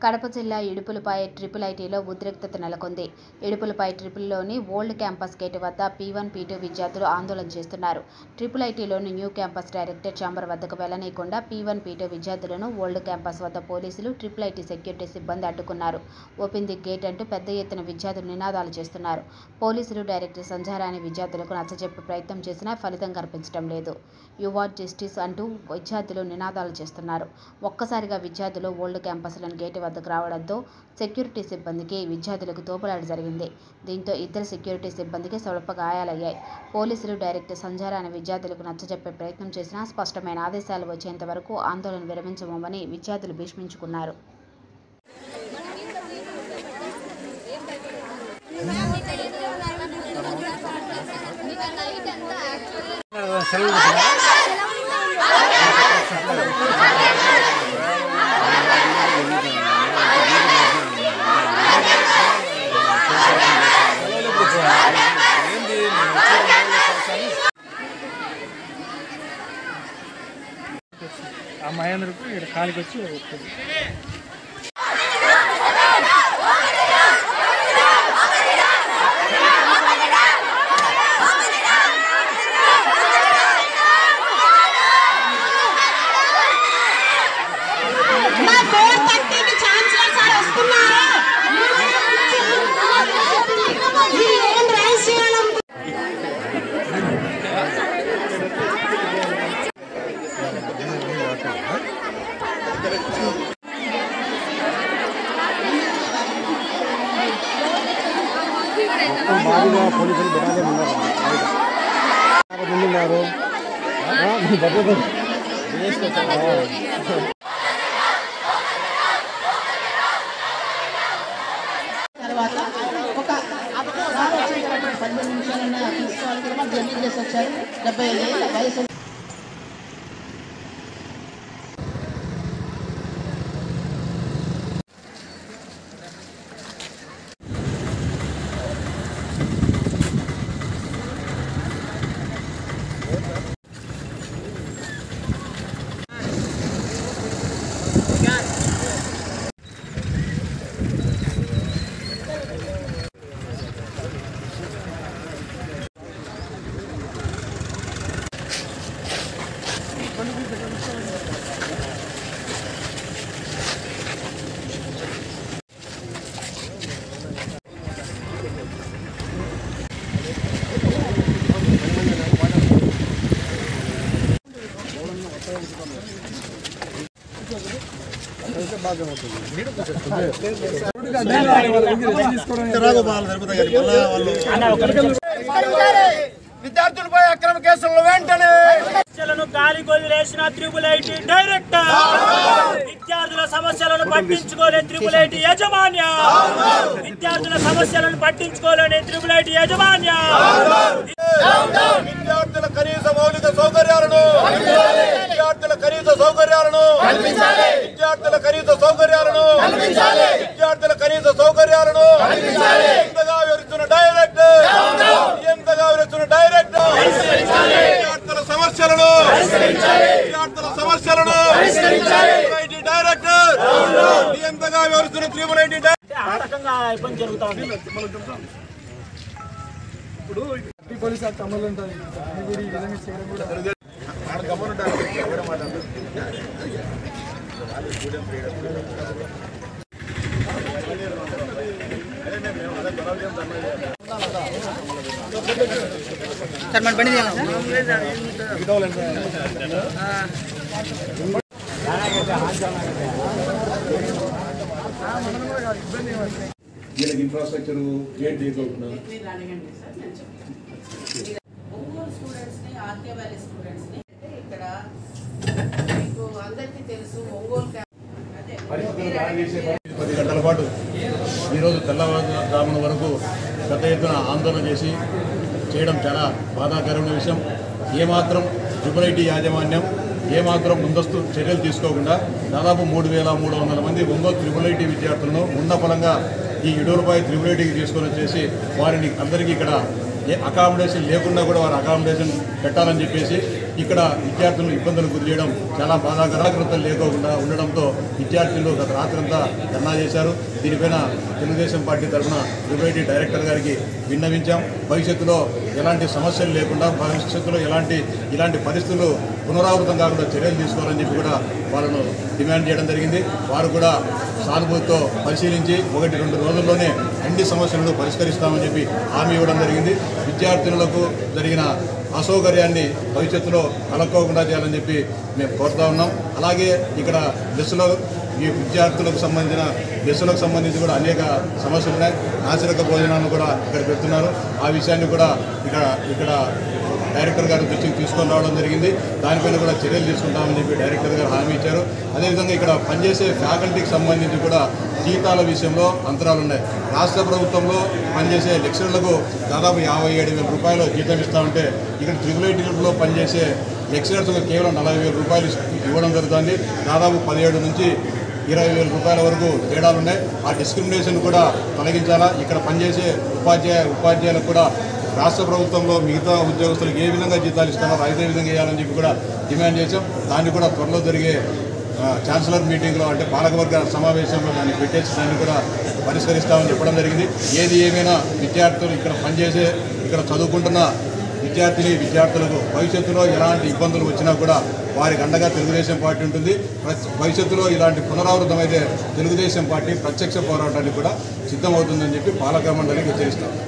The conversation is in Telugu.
కడప జిల్లా ఇడుపులపై ట్రిపుల్ ఐటీలో ఉద్రిక్తత నెలకొంది ఇడుపులపై ట్రిపుల్లోని ఓల్డ్ క్యాంపస్ గేటు వద్ద పీ వన్ పీ టూ విద్యార్థులు ఆందోళన చేస్తున్నారు ట్రిపుల్ ఐటీలోని న్యూ క్యాంపస్ డైరెక్టర్ ఛాంబర్ వద్దకు వెళ్లనీయకుండా పీ వన్ పీ టూ విద్యార్థులను ఓల్డ్ క్యాంపస్ వద్ద పోలీసులు ట్రిపుల్ ఐటీ సెక్యూరిటీ సిబ్బంది అడ్డుకున్నారు ఓపెన్ ది గేట్ అంటూ పెద్ద ఎత్తున విద్యార్థులు నినాదాలు చేస్తున్నారు పోలీసులు డైరెక్టర్ సంధ్యారాణి విద్యార్థులకు నచ్చజెప్పే ప్రయత్నం చేసినా ఫలితం కనిపించడం లేదు యు వాట్ జస్టిస్ అంటూ విద్యార్థులు నినాదాలు చేస్తున్నారు ఒక్కసారిగా విద్యార్థులు ఓల్డ్ క్యాంపస్లోని గేటు వద్దకు రావడంతో సెక్యూరిటీ సిబ్బందికి విద్యార్థులకు తోపులాట జరిగింది దీంతో ఇద్దరు సెక్యూరిటీ సిబ్బందికి స్వల్ప గాయాలయ్యాయి పోలీసులు డైరెక్టర్ సంజారాని విద్యార్థులకు నచ్చజెప్పే ప్రయత్నం చేసినా స్పష్టమైన ఆదేశాలు వచ్చేంత వరకు ఆందోళన విరమించబోమని విద్యార్థులు భీష్మించుకున్నారు ఆ మహేంద్రకు ఇక్కడ కాలికి వచ్చి వస్తుంది మా ఫోర్ థర్టీకి ఛాన్సలర్ సార్ వస్తున్నారు మీరు ఏం రైస్ చేయాలనుకుంటున్నారు భారీగా పోలీసులు బెటాలియన్ ఉన్నారు ముందున్నారు మీ భద్రత తర్వాత ఒక సార్ వచ్చిన తర్వాత పదిహేను నిమిషాలన్నా తీసుకోవాలి కూడా మాకు జర్నీ చేసి వచ్చారు డెబ్బై ఐదు ఏళ్ళ వయసు విద్యార్థులపై అక్రమ కేసులను వెంటనే సమస్యలను గాలి కొదిలేసిన త్రిపుల్ ఐటీ డైరెక్టర్ విద్యార్థుల సమస్యలను పట్టించుకోలే త్రిపుల్ ఐటీ యజమాన్య విద్యార్థుల సమస్యలను పట్టించుకోలేని త్రిపుల్ ఐటీ యజమాన్య విద్యార్థుల కనీస మౌలిక సౌకర్యాలను విద్యార్థుల కనీస సౌకర్యాలను విద్యార్థుల కనీస సౌకర్యాలను విద్యార్థుల కనీస సౌకర్యాలను ఎంతగా వివరిస్తున్న డైరెక్టర్ ఎంతగా వివరిస్తున్న డైరెక్టర్ విద్యార్థుల సమస్యలను విద్యార్థుల సమస్యలను ఐటీ డైరెక్టర్ ఎంతగా వివరిస్తున్న త్రిపుల్ ఐటీ డైరెక్టర్ ఆ రకంగా ఇబ్బంది జరుగుతా ఉంది పోలీస్ యాక్ట్ అమలు ఉంటుంది మీరు ఈ విధంగా చేయడం కూడా వీళ్ళకి ఇన్ఫ్రాస్ట్రక్చర్ గేట్ తీసుకోకుండా ఒంగోలు స్టూడెంట్స్ని ఆర్కే వ్యాలీ స్టూడెంట్స్ని ఇక్కడ మీకు అందరికీ తెలుసు ఒంగోలు క్యాంప్ అదే పరిస్థితులు బాగా చేసే పది గంటల పాటు ఈరోజు తెల్లవారుజామున వరకు పెద్ద ఎత్తున ఆందోళన చేసి చేయడం చాలా బాధాకరమైన విషయం ఏమాత్రం ట్రిపుల్ ఐటీ యాజమాన్యం ఏమాత్రం ముందస్తు చర్యలు తీసుకోకుండా దాదాపు మూడు వేల మూడు వందల మంది ఒంగోలు త్రిపుల్ ఐటీ విద్యార్థులను ఉన్న ఫలంగా ఈ ఇడూరుపై త్రిపుల్ ఐటీకి తీసుకొని వచ్చేసి వారిని అందరికీ ఇక్కడ ఏ అకామిడేషన్ లేకుండా కూడా వారు అకామిడేషన్ పెట్టాలని చెప్పేసి ఇక్కడ విద్యార్థులను ఇబ్బందులు గురి చేయడం చాలా బాధాకరాకృతం లేకోకుండా ఉండడంతో విద్యార్థులు గత రాత్రంతా ధర్నా చేశారు దీనిపైన తెలుగుదేశం పార్టీ తరఫున యూఐటీ డైరెక్టర్ గారికి విన్నవించాం భవిష్యత్తులో ఎలాంటి సమస్యలు లేకుండా భవిష్యత్తులో ఎలాంటి ఇలాంటి పరిస్థితులు పునరావృతం కాకుండా చర్యలు తీసుకోవాలని చెప్పి కూడా వాళ్ళను డిమాండ్ చేయడం జరిగింది వారు కూడా సానుభూతితో పరిశీలించి ఒకటి రెండు రోజుల్లోనే అన్ని సమస్యలను పరిష్కరిస్తామని చెప్పి హామీ ఇవ్వడం జరిగింది విద్యార్థినులకు జరిగిన అసౌకర్యాన్ని భవిష్యత్తులో కలక్కోకుండా చేయాలని చెప్పి మేము కోరుతా ఉన్నాం అలాగే ఇక్కడ బస్సులో ఈ విద్యార్థులకు సంబంధించిన బస్సులకు సంబంధించి కూడా అనేక సమస్యలు ఉన్నాయి నాసిరక భోజనాలను కూడా ఇక్కడ పెడుతున్నారు ఆ విషయాన్ని కూడా ఇక్కడ ఇక్కడ డైరెక్టర్ గారి దృష్టికి తీసుకొని రావడం జరిగింది దానిపైన కూడా చర్యలు తీసుకుంటామని చెప్పి డైరెక్టర్ గారు హామీ ఇచ్చారు అదేవిధంగా ఇక్కడ పనిచేసే ఫ్యాకల్టీకి సంబంధించి కూడా జీతాల విషయంలో అంతరాలు ఉన్నాయి రాష్ట్ర ప్రభుత్వంలో పనిచేసే లెక్చరర్లకు దాదాపు యాభై ఏడు వేల రూపాయలు జీతం ఇస్తామంటే ఇక్కడ త్రిపుల్ ఐటీలో పనిచేసే లెక్చరర్స్కు కేవలం నలభై వేల రూపాయలు ఇవ్వడం జరుగుతుంది దాదాపు పదిహేడు నుంచి ఇరవై వేల రూపాయల వరకు తేడాలు ఉన్నాయి ఆ డిస్క్రిమినేషన్ కూడా తొలగించాలా ఇక్కడ పనిచేసే ఉపాధ్యాయ ఉపాధ్యాయులకు కూడా రాష్ట్ర ప్రభుత్వంలో మిగతా ఉద్యోగస్తులకు ఏ విధంగా జీతాలు ఇస్తారో అదే విధంగా వేయాలని చెప్పి కూడా డిమాండ్ చేశాం దాన్ని కూడా త్వరలో జరిగే ఆ, ఛాన్సలర్ మీటింగ్లో అంటే పాలకవర్గ సమావేశంలో దాన్ని పెట్టేసి దాన్ని కూడా పరిష్కరిస్తామని చెప్పడం జరిగింది ఏది ఏమైనా విద్యార్థులు ఇక్కడ పనిచేసే ఇక్కడ చదువుకుంటున్న విద్యార్థిని విద్యార్థులకు భవిష్యత్తులో ఎలాంటి ఇబ్బందులు వచ్చినా కూడా వారికి అండగా తెలుగుదేశం పార్టీ ఉంటుంది ప్రతి- భవిష్యత్తులో ఇలాంటి పునరావృతమైతే తెలుగుదేశం పార్టీ ప్రత్యక్ష పోరాటానికి కూడా సిద్ధమవుతుందని చెప్పి పాలక మండలికి హెచ్చరిస్తాం